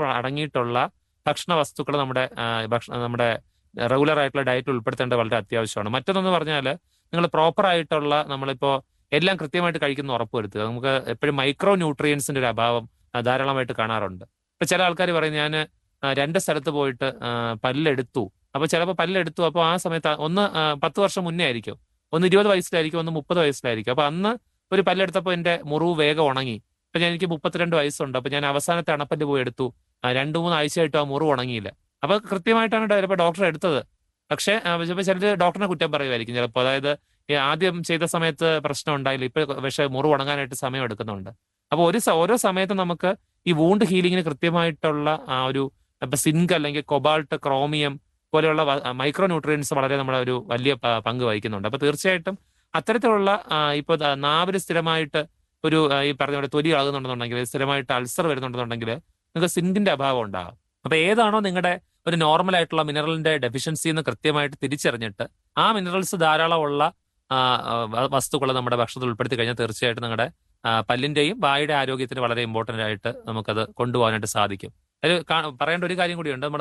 അടങ്ങിയിട്ടുള്ള ഭക്ഷണ വസ്തുക്കൾ നമ്മുടെ ആ, ഭക്ഷണ നമ്മുടെ റെഗുലർ ആയിട്ടുള്ള ഡയറ്റ് ഉൾപ്പെടുത്തേണ്ടത് വളരെ അത്യാവശ്യമാണ് മറ്റൊന്നെന്ന് പറഞ്ഞാൽ നിങ്ങൾ പ്രോപ്പർ ആയിട്ടുള്ള നമ്മളിപ്പോ എല്ലാം കൃത്യമായിട്ട് കഴിക്കുന്ന ഉറപ്പുവരുത്തുക നമുക്ക് എപ്പോഴും മൈക്രോ ന്യൂട്രിയൻസിന്റെ ഒരു അഭാവം ആ, ധാരാളമായിട്ട് കാണാറുണ്ട് ഇപ്പൊ ചില ആൾക്കാർ പറയും ഞാൻ രണ്ട് സ്ഥലത്ത് പോയിട്ട് ആ, പല്ലെടുത്തു അപ്പൊ ചിലപ്പോൾ പല്ലെടുത്തു അപ്പോൾ ആ സമയത്ത് ആ- ഒന്ന് ആ, പത്ത് വർഷം മുന്നേ ആയിരിക്കും ഒന്ന് ഇരുപത് വയസ്സിലായിരിക്കും ഒന്ന് മുപ്പത് വയസ്സിലായിരിക്കും അപ്പൊ അന്ന് ഒരു പല്ലെടുത്തപ്പോൾ എന്റെ മുറിവ് വേഗം ഉണങ്ങി ഇപ്പൊ ഞാൻ എനിക്ക് മുപ്പത്തിരണ്ട് വയസ്സുണ്ട് അപ്പൊ ഞാൻ അവസാനത്തെ അണപ്പല്ല് പോയി എടുത്തു ആ, രണ്ടു മൂന്ന് ആഴ്ചയായിട്ടും ആ മുറിവ് ഉണങ്ങിയില്ല അപ്പൊ കൃത്യമായിട്ടാണ് ചിലപ്പോൾ ഡോക്ടർ എടുത്തത് പക്ഷേ ചിലപ്പോൾ ചിലർ ഡോക്ടറിനെ കുറ്റം പറയുമായിരിക്കും ചിലപ്പോൾ അതായത് ഈ ആദ്യം ചെയ്ത സമയത്ത് പ്രശ്നം ഉണ്ടായില്ല ഇപ്പൊ പക്ഷെ മുറിവ് ഉണങ്ങാനായിട്ട് സമയം എടുക്കുന്നുണ്ട് അപ്പൊ ഒരു സ- ഓരോ സമയത്തും നമുക്ക് ഈ വൂണ്ട് ഹീലിങ്ങിന് കൃത്യമായിട്ടുള്ള ആ ഒരു ഇപ്പൊ സിങ്ക് അല്ലെങ്കിൽ കൊബാൾട്ട് ക്രോമിയം പോലെയുള്ള മൈക്രോ ന്യൂട്രിയൻസ് വളരെ നമ്മുടെ ഒരു വലിയ പ- പങ്ക് വഹിക്കുന്നുണ്ട് അപ്പൊ തീർച്ചയായിട്ടും അത്തരത്തിലുള്ള ആ, ഇപ്പൊ ദാ നാവില് സ്ഥിരമായിട്ട് ഒരു ആ, ഈ പറഞ്ഞ പോലെ തൊലി ആകുന്നുണ്ടെന്നുണ്ടെങ്കിൽ സ്ഥിരമായിട്ട് അൾസർ വരുന്നുണ്ടെന്നുണ്ടെങ്കിൽ നിങ്ങൾക്ക് സിങ്കിന്റെ അഭാവം ഉണ്ടാകും അപ്പൊ ഏതാണോ നിങ്ങളുടെ ഒരു നോർമൽ ആയിട്ടുള്ള മിനറലിന്റെ ഡെഫിഷ്യൻസി എന്ന് കൃത്യമായിട്ട് തിരിച്ചറിഞ്ഞിട്ട് ആ മിനറൽസ് ധാരാളമുള്ള വസ്തുക്കൾ നമ്മുടെ ഭക്ഷണത്തിൽ ഉൾപ്പെടുത്തി കഴിഞ്ഞാൽ തീർച്ചയായിട്ടും നിങ്ങളുടെ ആ, പല്ലിന്റെയും വായുടെ ആരോഗ്യത്തിന് വളരെ ഇമ്പോർട്ടന്റ് ആയിട്ട് നമുക്കത് കൊണ്ടുപോകാനായിട്ട് സാധിക്കും അതിൽ കാ- പറയേണ്ട ഒരു കാര്യം കൂടിയുണ്ട് നമ്മൾ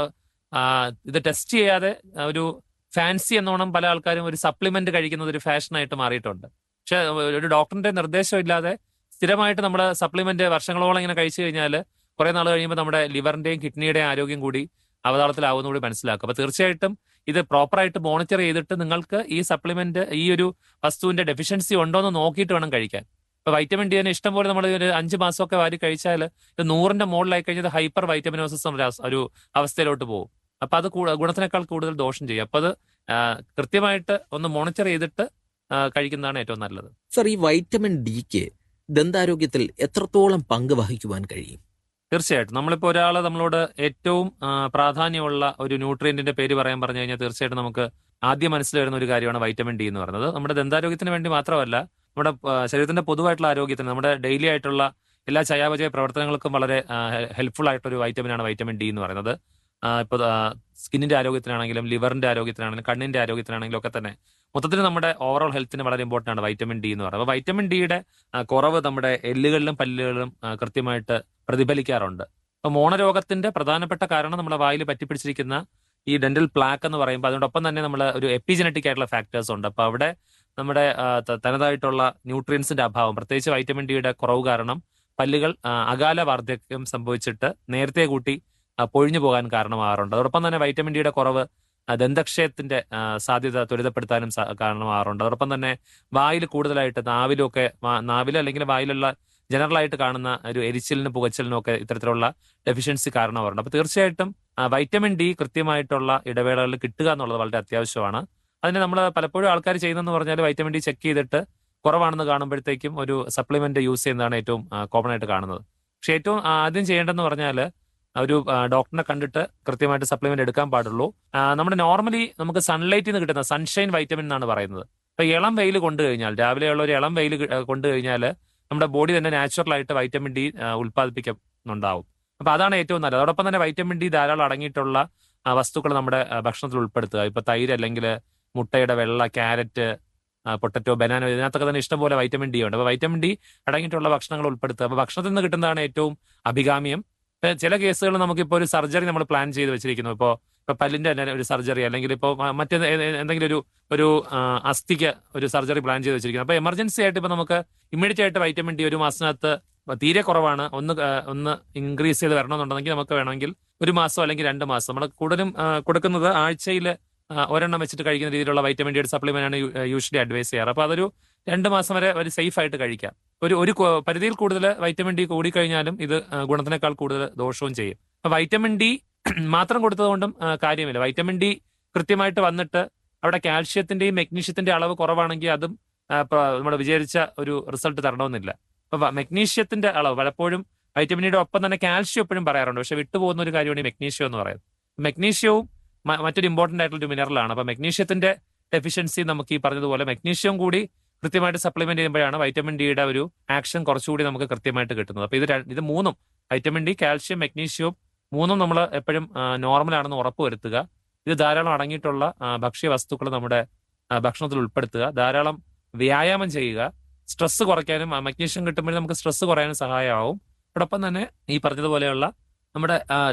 ഇത് ടെസ്റ്റ് ചെയ്യാതെ ആ, ഒരു ഫാൻസി എന്നോണം പല ആൾക്കാരും ഒരു സപ്ലിമെന്റ് കഴിക്കുന്നത് ഒരു ഫാഷനായിട്ട് മാറിയിട്ടുണ്ട് പക്ഷെ ഒരു ഡോക്ടറിന്റെ നിർദ്ദേശം ഇല്ലാതെ സ്ഥിരമായിട്ട് നമ്മൾ സപ്ലിമെന്റ് വർഷങ്ങളോളം ഇങ്ങനെ കഴിച്ചു കഴിഞ്ഞാൽ കുറെ നാൾ കഴിയുമ്പോൾ നമ്മുടെ ലിവറിന്റെയും കിഡ്നിയുടെയും ആരോഗ്യം കൂടി അവതാളത്തിലാവുന്ന കൂടി മനസ്സിലാക്കും അപ്പൊ തീർച്ചയായിട്ടും ഇത് പ്രോപ്പറായിട്ട് മോണിറ്റർ ചെയ്തിട്ട് നിങ്ങൾക്ക് ഈ സപ്ലിമെന്റ് ഈ ഒരു വസ്തുവിന്റെ ഡെഫിഷ്യൻസി ഉണ്ടോ എന്ന് നോക്കിയിട്ട് വേണം കഴിക്കാൻ ഇപ്പൊ വൈറ്റമിൻ ഡി തന്നെ ഇഷ്ടം പോലെ നമ്മൾ ഒരു അഞ്ച് മാസമൊക്കെ വാരി കഴിച്ചാൽ ഇത് നൂറിന്റെ മുകളിലായി കഴിഞ്ഞത് ഹൈപ്പർ വൈറ്റമിനോസിസ് എന്നൊരു അവസ്ഥ- ഒരു അവസ്ഥയിലോട്ട് പോകും അപ്പൊ അത് കൂ- ഗുണത്തിനേക്കാൾ കൂടുതൽ ദോഷം ചെയ്യും അപ്പൊ അത് ആ, കൃത്യമായിട്ട് ഒന്ന് മോണിറ്റർ ചെയ്തിട്ട് ആ, കഴിക്കുന്നതാണ് ഏറ്റവും നല്ലത് സർ ഈ വൈറ്റമിൻ ഡിക്ക് ദന്താരോഗ്യത്തിൽ എത്രത്തോളം പങ്ക് വഹിക്കുവാൻ കഴിയും തീർച്ചയായിട്ടും നമ്മളിപ്പോൾ ഒരാൾ നമ്മളോട് ഏറ്റവും ആ, പ്രാധാന്യമുള്ള ഒരു ന്യൂട്രിയന്റിന്റെ പേര് പറയാൻ പറഞ്ഞു കഴിഞ്ഞാൽ തീർച്ചയായിട്ടും നമുക്ക് ആദ്യം മനസ്സിൽ വരുന്ന ഒരു കാര്യമാണ് വൈറ്റമിൻ ഡി എന്ന് പറയുന്നത് നമ്മുടെ ദന്താരോഗ്യത്തിന് വേണ്ടി മാത്രമല്ല നമ്മുടെ ആ, ശരീരത്തിന്റെ പൊതുവായിട്ടുള്ള ആരോഗ്യത്തിന് നമ്മുടെ ഡെയിലി ആയിട്ടുള്ള എല്ലാ ചയാപചയ പ്രവർത്തനങ്ങൾക്കും വളരെ ഹെൽപ്ഫുൾ ആയിട്ടുള്ള ഒരു വൈറ്റമിനാണ് വൈറ്റമിൻ ഡി എന്ന് പറയുന്നത് ആ, ഇപ്പൊ സ്കിന്നിന്റെ ആരോഗ്യത്തിനാണെങ്കിലും ലിവറിന്റെ ആരോഗ്യത്തിനാണെങ്കിലും കണ്ണിന്റെ ആരോഗ്യത്തിനാണെങ്കിലും ഒക്കെ തന്നെ മൊത്തത്തിൽ നമ്മുടെ ഓവറോൾ ഹെൽത്തിന് വളരെ ഇമ്പോർട്ടന്റ് ആണ് വൈറ്റമിൻ ഡി എന്ന് പറയുന്നത് അപ്പൊ വൈറ്റമിൻ ഡിയുടെ കുറവ് നമ്മുടെ എല്ലുകളിലും പല്ലുകളിലും ആ, കൃത്യമായിട്ട് പ്രതിഫലിക്കാറുണ്ട് അപ്പൊ മോണരോഗത്തിന്റെ പ്രധാനപ്പെട്ട കാരണം നമ്മുടെ വായിൽ പറ്റിപ്പിടിച്ചിരിക്കുന്ന ഈ ഡെന്റൽ പ്ലാക്ക് എന്ന് പറയുമ്പോൾ അതിനോടൊപ്പം തന്നെ നമ്മൾ ഒരു എപ്പിജനറ്റിക് ആയിട്ടുള്ള ഫാക്ടേഴ്സ് ഉണ്ട് അപ്പൊ അവിടെ നമ്മുടെ ആ, ത- തനതായിട്ടുള്ള ന്യൂട്രിയൻസിന്റെ അഭാവം പ്രത്യേകിച്ച് വൈറ്റമിൻ ഡിയുടെ കുറവ് കാരണം പല്ലുകൾ ആ, അകാല വാർദ്ധക്യം സംഭവിച്ചിട്ട് നേരത്തെ കൂട്ടി ആ, പൊഴിഞ്ഞു പോകാൻ കാരണമാകാറുണ്ട് അതോടൊപ്പം തന്നെ വൈറ്റമിൻ ഡിയുടെ കുറവ് ആ, ദന്തക്ഷയത്തിന്റെ ആ, സാധ്യത ത്വരിതപ്പെടുത്താനും സ- കാരണമാകാറുണ്ട് അതോടൊപ്പം തന്നെ വായിൽ കൂടുതലായിട്ട് നാവിലും ഒക്കെ വാ- നാവിൽ അല്ലെങ്കിൽ വായിലുള്ള ജനറൽ ആയിട്ട് കാണുന്ന ഒരു എരിച്ചിലിനും പുകച്ചിലിനും ഒക്കെ ഇത്തരത്തിലുള്ള ഡെഫിഷ്യൻസി കാരണമാറുണ്ട് അപ്പൊ തീർച്ചയായിട്ടും ആ, വൈറ്റമിൻ ഡി കൃത്യമായിട്ടുള്ള ഇടവേളകളിൽ കിട്ടുക എന്നുള്ളത് വളരെ അത്യാവശ്യമാണ് അതിന് നമ്മൾ പലപ്പോഴും ആൾക്കാർ ചെയ്യുന്നതെന്ന് പറഞ്ഞാൽ വൈറ്റമിൻ ഡി ചെക്ക് ചെയ്തിട്ട് കുറവാണെന്ന് കാണുമ്പോഴത്തേക്കും ഒരു സപ്ലിമെന്റ് യൂസ് ചെയ്യുന്നതാണ് ഏറ്റവും കോമൺ ആയിട്ട് കാണുന്നത് പക്ഷെ ഏറ്റവും ആ, ആദ്യം ചെയ്യേണ്ടതെന്ന് പറഞ്ഞാൽ ഒരു ആ, ഡോക്ടറിനെ കണ്ടിട്ട് കൃത്യമായിട്ട് സപ്ലിമെന്റ് എടുക്കാൻ പാടുള്ളൂ ആ, നമ്മുടെ നോർമലി നമുക്ക് സൺലൈറ്റിൽ നിന്ന് കിട്ടുന്ന സൺഷൈൻ വൈറ്റമിൻ എന്നാണ് പറയുന്നത് അപ്പൊ ഇളം വെയിൽ കൊണ്ടു കഴിഞ്ഞാൽ രാവിലെയുള്ള ഒരു ഇളം വെയിൽ കൊണ്ടു കഴിഞ്ഞാൽ നമ്മുടെ ബോഡി തന്നെ നാച്ചുറൽ ആയിട്ട് വൈറ്റമിൻ ഡി ഉൽപ്പാദിപ്പിക്കുന്നുണ്ടാവും അപ്പൊ അതാണ് ഏറ്റവും നല്ലത് അതോടൊപ്പം തന്നെ വൈറ്റമിൻ ഡി ധാരാളം അടങ്ങിയിട്ടുള്ള വസ്തുക്കൾ നമ്മുടെ ആ, ഭക്ഷണത്തിൽ ഉൾപ്പെടുത്തുക ഇപ്പൊ തൈര് അല്ലെങ്കിൽ മുട്ടയുടെ വെള്ള ക്യാരറ്റ് പൊട്ടറ്റോ ബനാനോ ഇതിനകത്തൊക്കെ തന്നെ ഇഷ്ടംപോലെ വൈറ്റമിൻ ഡി ഉണ്ട് അപ്പൊ വൈറ്റമിൻ ഡി അടങ്ങിയിട്ടുള്ള ഭക്ഷണങ്ങൾ ഉൾപ്പെടുത്തുക അപ്പൊ ഭക്ഷണത്തിൽ നിന്ന് കിട്ടുന്നതാണ് ഏറ്റവും അഭികാമ്യം ഇപ്പൊ ചില കേസുകൾ നമുക്കിപ്പോൾ ഒരു സർജറി നമ്മൾ പ്ലാൻ ചെയ്ത് വെച്ചിരിക്കുന്നു ഇപ്പോൾ ഇപ്പൊ പല്ലിന്റെ തന്നെ ഒരു സർജറി അല്ലെങ്കിൽ ഇപ്പോൾ മറ്റേ എന്തെങ്കിലും ഒരു ഒരു ആ, അസ്ഥിക്ക് ഒരു സർജറി പ്ലാൻ ചെയ്ത് വെച്ചിരിക്കുന്നു അപ്പൊ എമർജൻസി ആയിട്ട് ഇപ്പൊ നമുക്ക് ഇമ്മീഡിയറ്റ് ആയിട്ട് വൈറ്റമിൻ ഡി ഒരു മാസത്തിനകത്ത് തീരെ കുറവാണ് ഒന്ന് ആ, ഒന്ന് ഇൻക്രീസ് ചെയ്ത് വരണമെന്നുണ്ടെങ്കിൽ നമുക്ക് വേണമെങ്കിൽ ഒരു മാസം അല്ലെങ്കിൽ രണ്ട് മാസം നമ്മൾ കൂടുതലും ആ, കൊടുക്കുന്നത് ആഴ്ചയിൽ ഒരെണ്ണം വെച്ചിട്ട് കഴിക്കുന്ന രീതിയിലുള്ള വൈറ്റമിൻ ഡിയുടെ സപ്ലിമെന്റ് ആണ് യൂഷ്വലി അഡ്വൈസ് ചെയ്യാറ് അപ്പൊ അതൊരു രണ്ട് മാസം വരെ ഒരു സേഫ് ആയിട്ട് കഴിക്കാം ഒരു ഒരു കൊ- പരിധിയിൽ കൂടുതൽ വൈറ്റമിൻ ഡി കൂടിക്കഴിഞ്ഞാലും ഇത് ആ, ഗുണത്തിനേക്കാൾ കൂടുതൽ ദോഷവും ചെയ്യും അപ്പൊ വൈറ്റമിൻ ഡി മാത്രം കൊടുത്തതുകൊണ്ടും ആ, കാര്യമില്ല വൈറ്റമിൻ ഡി കൃത്യമായിട്ട് വന്നിട്ട് അവിടെ കാൽഷ്യത്തിന്റെയും മെഗ്നീഷ്യത്തിന്റെ അളവ് കുറവാണെങ്കിൽ അതും നമ്മൾ വിചാരിച്ച ഒരു റിസൾട്ട് തരണമെന്നില്ല അപ്പൊ വ- മെഗ്നീഷ്യത്തിന്റെ അളവ് പലപ്പോഴും വൈറ്റമിൻ ഡിയുടെ ഒപ്പം തന്നെ കാൽഷ്യം എപ്പോഴും പറയാറുണ്ട് പക്ഷെ വിട്ടുപോകുന്ന ഒരു കാര്യമാണ് ഈ മെഗ്നീഷ്യം എന്ന് പറയുന്നത് മെഗ്നീഷ്യവും മ- മറ്റൊരു ഇമ്പോർട്ടന്റ് ആയിട്ടുള്ള ഒരു മിനറലാണ് അപ്പൊ മെഗ്നീഷ്യത്തിന്റെ ഡെഫിഷ്യൻസി നമുക്ക് ഈ പറഞ്ഞതുപോലെ മെഗ്നീഷ്യം കൂടി കൃത്യമായിട്ട് സപ്ലിമെന്റ് ചെയ്യുമ്പോഴാണ് വൈറ്റമിൻ ഡിയുടെ ഒരു ആക്ഷൻ കുറച്ചുകൂടി നമുക്ക് കൃത്യമായിട്ട് കിട്ടുന്നത് അപ്പൊ ഇത് ര- ഇത് മൂന്നും വൈറ്റമിൻ ഡി കാൽഷ്യം മെഗ്നീഷ്യവും മൂന്നും നമ്മൾ എപ്പോഴും നോർമൽ ആണെന്ന് ഉറപ്പുവരുത്തുക ഇത് ധാരാളം അടങ്ങിയിട്ടുള്ള ആ, ഭക്ഷ്യ വസ്തുക്കൾ നമ്മുടെ ആ, ഭക്ഷണത്തിൽ ഉൾപ്പെടുത്തുക ധാരാളം വ്യായാമം ചെയ്യുക സ്ട്രെസ് കുറയ്ക്കാനും മഗ്നീഷ്യം കിട്ടുമ്പോൾ നമുക്ക് സ്ട്രെസ് കുറയാനും സഹായമാവും അതോടൊപ്പം തന്നെ ഈ പറഞ്ഞതുപോലെയുള്ള നമ്മുടെ